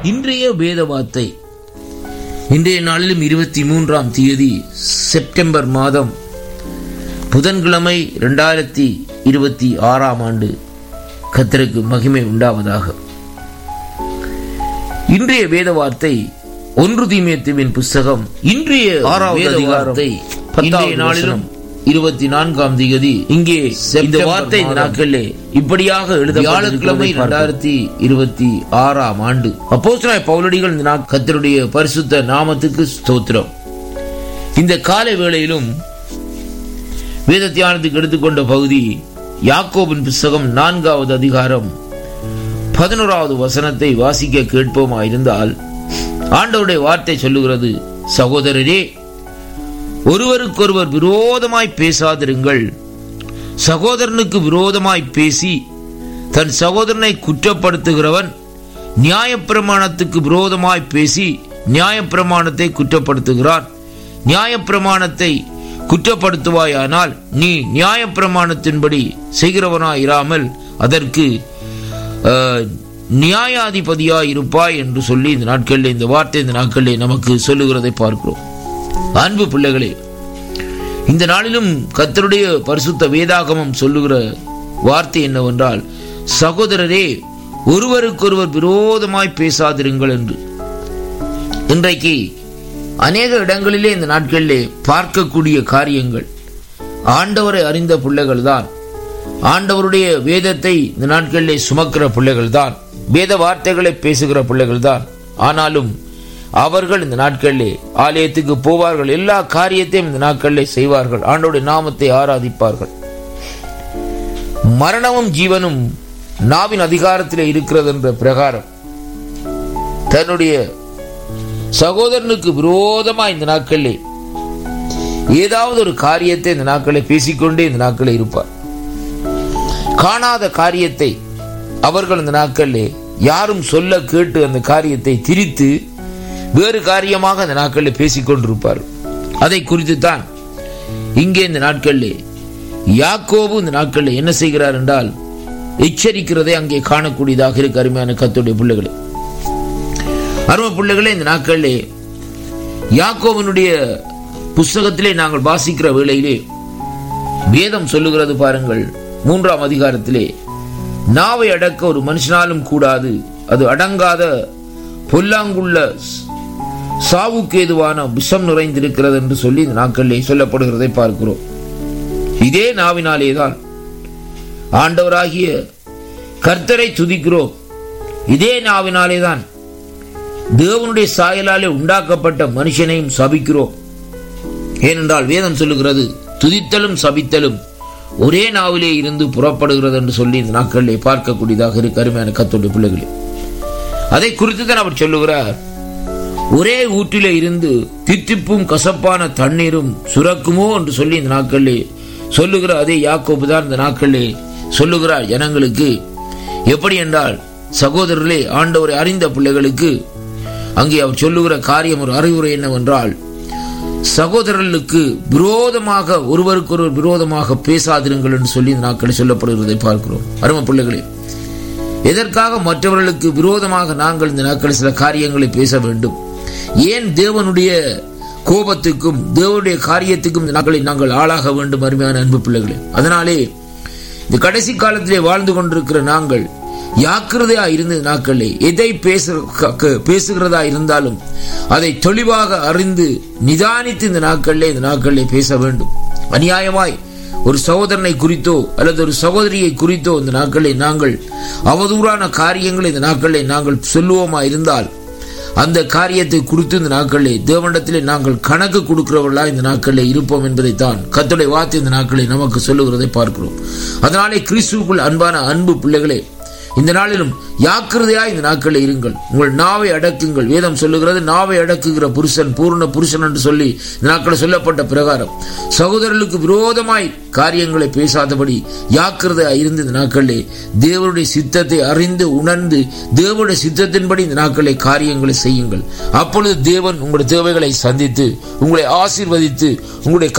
இன்றைய வேத வார்த்தை இன்றைய நாளிலும் இருபத்தி மூன்றாம் தேதி செப்டம்பர் மாதம் புதன்கிழமை ரெண்டாயிரத்தி இருபத்தி ஆறாம் ஆண்டு கத்தருக்கு மகிமை உண்டாவதாக இன்றைய வேத வார்த்தை ஒன்று தீமேத்துவின் புஸ்தகம் இன்றைய ஆறாவது அதிகாரத்தை இன்றைய நாளிலும் இருபத்தி நான்காம் தேதி இங்கே இந்த வார்த்தை இந்த நாட்களிலே இப்படியாக எழுத வியாழக்கிழமை இரண்டாயிரத்தி இருபத்தி ஆறாம் ஆண்டு அப்போஸ்தலனாகிய பவுலடிகள் இந்த நாட் கத்தருடைய பரிசுத்த நாமத்துக்கு ஸ்தோத்திரம் இந்த காலை வேளையிலும் வேத தியானத்துக்கு எடுத்துக்கொண்ட பகுதி யாக்கோபின் புஸ்தகம் நான்காவது அதிகாரம் பதினோராவது வசனத்தை வாசிக்க கேட்போமா இருந்தால் ஆண்டவருடைய வார்த்தை சொல்லுகிறது சகோதரரே ஒருவருக்கொருவர் விரோதமாய் பேசாதிருங்கள் சகோதரனுக்கு விரோதமாய் பேசி தன் சகோதரனை குற்றப்படுத்துகிறவன் நியாயப்பிரமாணத்துக்கு விரோதமாய் பேசி நியாயப்பிரமாணத்தை குற்றப்படுத்துகிறான் நியாயப்பிரமாணத்தை குற்றப்படுத்துவாயானால் நீ நியாயப்பிரமாணத்தின்படி செய்கிறவனாய் இராமல் அதற்கு அஹ், நியாயாதிபதியாய் இருப்பாய் என்று சொல்லி இந்த நாட்களில் இந்த வார்த்தை இந்த நாட்களில் நமக்கு சொல்லுகிறதை பார்க்கிறோம் அன்பு பிள்ளைகளே இந்த நாளிலும் கர்த்தருடைய பரிசுத்த வேதாகமம் சொல்லுகிற வார்த்தை என்னவென்றால் சகோதரரே ஒருவருக்கொருவர் விரோதமாய் பேசாதிருங்கள் என்று இன்றைக்கு அநேக இடங்களிலே இந்த நாட்களிலே பார்க்கக்கூடிய காரியங்கள் ஆண்டவரை அறிந்த பிள்ளைகள் தான் ஆண்டவருடைய வேதத்தை இந்த நாட்களிலே சுமக்கிற பிள்ளைகள் தான் வேத வார்த்தைகளை பேசுகிற பிள்ளைகள் தான் ஆனாலும் அவர்கள் இந்த நாட்களிலே ஆலயத்துக்கு போவார்கள் எல்லா காரியத்தையும் இந்த நாட்களிலே செய்வார்கள் ஆண்டவருடைய நாமத்தை ஆராதிப்பார்கள் மரணமும் ஜீவனும் நாவின் அதிகாரத்திலே இருக்கிறது என்ற பிரகாரம் தன்னுடைய சகோதரனுக்கு விரோதமா இந்த நாட்களிலே ஏதாவது ஒரு காரியத்தை இந்த நாட்களை பேசிக்கொண்டே இந்த நாட்களில் இருப்பார் காணாத காரியத்தை அவர்கள் இந்த நாட்களிலே யாரும் சொல்ல கேட்டு அந்த காரியத்தை திரித்து வேறு காரியமாக அந்த நாட்களில் பேசிக்கொண்டிருப்பார் அதை குறித்து தான் இங்கே இந்த நாட்களிலே யாக்கோபு இந்த நாட்களில் என்ன செய்கிறார் என்றால் எச்சரிக்கிறதை அங்கே காணக்கூடியதாக இருக்கு அருமையான கத்துடைய பிள்ளைகளே அருமை பிள்ளைகளே இந்த நாட்களிலே யாக்கோவனுடைய புஸ்தகத்திலே நாங்கள் வாசிக்கிற வேளையிலே வேதம் சொல்லுகிறது பாருங்கள் மூன்றாம் அதிகாரத்திலே நாவை அடக்க ஒரு மனுஷனாலும் கூடாது அது அடங்காத பொல்லாங்குள்ள ஸ்- சாவுக்கு ஏதுவான விஷம் நிறைந்திருக்கிறது என்று சொல்லி இந்த நாட்களிலே சொல்லப்படுகிறதை பார்க்கிறோம் இதே நாவினாலேதான் ஆண்டவராகிய கர்த்தரை துதிக்கிறோம் இதே நாவினாலேதான் தேவனுடைய சாயலாலே உண்டாக்கப்பட்ட மனுஷனையும் சபிக்கிறோம் ஏனென்றால் வேதம் சொல்லுகிறது துதித்தலும் சபித்தலும் ஒரே நாவிலே இருந்து புறப்படுகிறது என்று சொல்லி இந்த நாட்களிலே பார்க்கக்கூடியதாக இருக்கு அருமையான கத்தோடைய பிள்ளைகளே அதை குறித்து தான் அவர் சொல்லுகிறார் ஒரே ஊற்றிலே இருந்து தித்திப்பும் கசப்பான தண்ணீரும் சுரக்குமோ என்று சொல்லி இந்த நாட்களிலே சொல்லுகிற அதே யாக்கோபு தான் இந்த நாட்களிலே சொல்லுகிறார் ஜனங்களுக்கு எப்படி என்றால் சகோதரர்களே ஆண்டவரை அறிந்த பிள்ளைகளுக்கு அங்கே அவர் சொல்லுகிற காரியம் ஒரு அறிவுரை என்னவென்றால் சகோதரர்களுக்கு விரோதமாக ஒருவருக்கொருவர் விரோதமாக பேசாதிருங்கள் என்று சொல்லி இந்த நாட்களில் சொல்லப்படுகிறதை பார்க்கிறோம் அருமை பிள்ளைகளே எதற்காக மற்றவர்களுக்கு விரோதமாக நாங்கள் இந்த நாட்களில் சில காரியங்களை பேச வேண்டும் ஏன் தேவனுடைய கோபத்துக்கும் தேவனுடைய காரியத்துக்கும் இந்த நாட்களில் நாங்கள் ஆளாக வேண்டும் அருமையான அன்பு பிள்ளைகளே அதனாலே இந்த கடைசி காலத்திலே வாழ்ந்து கொண்டிருக்கிற நாங்கள் யாக்கிரதையா இருந்த நாட்களே எதை பேச க- பேசுகிறதா இருந்தாலும் அதை தெளிவாக அறிந்து நிதானித்து இந்த நாட்களிலே இந்த நாட்களிலே பேச வேண்டும் அநியாயமாய் ஒரு சகோதரனை குறித்தோ அல்லது ஒரு சகோதரியை குறித்தோ இந்த நாட்களில் நாங்கள் அவதூறான காரியங்களை இந்த நாட்களில் நாங்கள் சொல்லுவோமா இருந்தால் அந்த காரியத்தை குறித்து இந்த நாட்களிலே தேவனிடத்திலே நாங்கள் கணக்கு கொடுக்கிறவர்களா இந்த நாட்களிலே இருப்போம் என்பதைத்தான் கர்த்தருடைய வார்த்தை இந்த நாட்களில் நமக்கு சொல்லுகிறதை பார்க்கிறோம் அதனாலே கிறிஸ்துவுக்குள் அன்பான அன்பு பிள்ளைகளே இந்த நாளிலும் யாக்கிரதையா இந்த நாட்களில் இருங்கள் உங்கள் நாவை அடக்குங்கள் வேதம் சொல்லுகிறது நாவை அடக்குகிற புருஷன் பூர்ண புருஷன் என்று சொல்லி இந்த நாட்களில் சொல்லப்பட்ட பிரகாரம் சகோதரர்களுக்கு விரோதமாய் காரியங்களை பேசாதபடி யாக்கிரதையா இருந்து இந்த நாட்களிலே தேவனுடைய சித்தத்தை அறிந்து உணர்ந்து தேவனுடைய சித்தத்தின்படி இந்த நாட்களிலே காரியங்களை செய்யுங்கள் அப்பொழுது தேவன் உங்களுடைய தேவைகளை சந்தித்து உங்களை ஆசீர்வதித்து உங்களுடைய